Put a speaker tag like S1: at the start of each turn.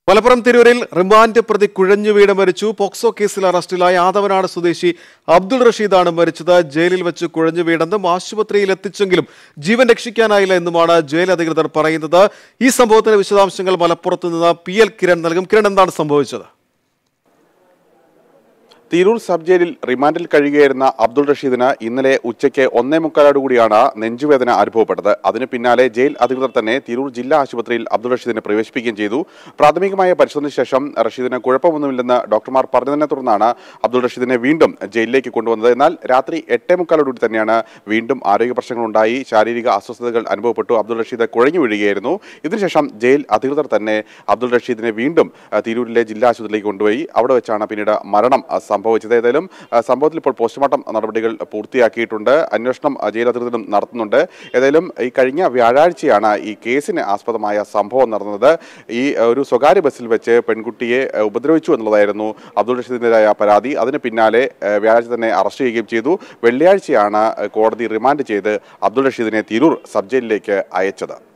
S1: മലപ്പുറം തിരൂരിൽ റിമാൻഡ് പ്രതി കുഴഞ്ഞു വീട് മരിച്ചു പോക്സോ കേസിൽ അറസ്റ്റിലായ ആദവനാട് സ്വദേശി അബ്ദുൾ റഷീദാണ് മരിച്ചത് ജയിലിൽ വെച്ച് കുഴഞ്ഞു വീടെന്നും ആശുപത്രിയിൽ എത്തിച്ചെങ്കിലും ജീവൻ രക്ഷിക്കാനായില്ല എന്നുമാണ് ജയിൽ അധികൃതർ പറയുന്നത് ഈ സംഭവത്തിന്റെ വിശദാംശങ്ങൾ മലപ്പുറത്ത് നിന്ന് പി എൽ കിരൺ നൽകും കിരൺ എന്താണ് സംഭവിച്ചത്
S2: തിരൂർ സബ് ജയിലിൽ റിമാൻഡിൽ കഴിയുകയായിരുന്ന അബ്ദുൾ റഷീദിന് ഇന്നലെ ഉച്ചയ്ക്ക് ഒന്നേ മുക്കാലോടുകൂടിയാണ് നെഞ്ചുവേദന അനുഭവപ്പെട്ടത് അതിന് പിന്നാലെ ജയിൽ അധികൃതർ തന്നെ തിരൂർ ജില്ലാ ആശുപത്രിയിൽ അബ്ദുൾ റഷീദിനെ പ്രവേശിപ്പിക്കുകയും ചെയ്തു പ്രാഥമികമായ പരിശോധനയ്ക്ക് ശേഷം റഷീദിന് കുഴപ്പമൊന്നുമില്ലെന്ന് ഡോക്ടർമാർ പറഞ്ഞതിനെ തുടർന്നാണ് അബ്ദുൾ റഷീദിനെ വീണ്ടും ജയിലിലേക്ക് കൊണ്ടുവന്നത് എന്നാൽ രാത്രി എട്ടേ മുക്കാലോടുകൂടി തന്നെയാണ് വീണ്ടും ആരോഗ്യ പ്രശ്നങ്ങളുണ്ടായി ശാരീരിക അസ്വസ്ഥതകൾ അനുഭവപ്പെട്ടു അബ്ദുൾ റഷീദ് കുഴഞ്ഞു വീഴുകയായിരുന്നു ഇതിനുശേഷം ജയിൽ അധികൃതർ തന്നെ അബ്ദുൾ റഷീദിനെ വീണ്ടും ആ, തിരൂരിലെ ജില്ലാ ആശുപത്രിയിലേക്ക് കൊണ്ടുപോയി അവിടെ വെച്ചാണ് പിന്നീട് മരണം ആ, സംഭവിച്ചത് ഏതായാലും ആ, സംഭവത്തിൽ ഇപ്പോൾ പോസ്റ്റ്മോർട്ടം നടപടികൾ പൂർത്തിയാക്കിയിട്ടുണ്ട് അന്വേഷണം ആ, ജയിൽ അധികൃതരും നടത്തുന്നുണ്ട് ഏതായാലും ഈ കഴിഞ്ഞ വ്യാഴാഴ്ചയാണ് ഈ കേസിന് ആസ്പദമായ സംഭവം നടന്നത് ഈ ആ, ഒരു സ്വകാര്യ ബസ്സിൽ വെച്ച് പെൺകുട്ടിയെ ആ, ഉപദ്രവിച്ചു എന്നുള്ളതായിരുന്നു അബ്ദുൾ റഷീദിൻ്റെതായ പരാതി അതിന് പിന്നാലെ ആ, വ്യാഴാഴ്ച തന്നെ അറസ്റ്റ് ചെയ്യുകയും ചെയ്തു വെള്ളിയാഴ്ചയാണ് ആ, കോടതി റിമാൻഡ് ചെയ്ത് അബ്ദുൾ റഷീദിനെ തിരൂർ സബ് ജയിലിലേക്ക് അയച്ചത്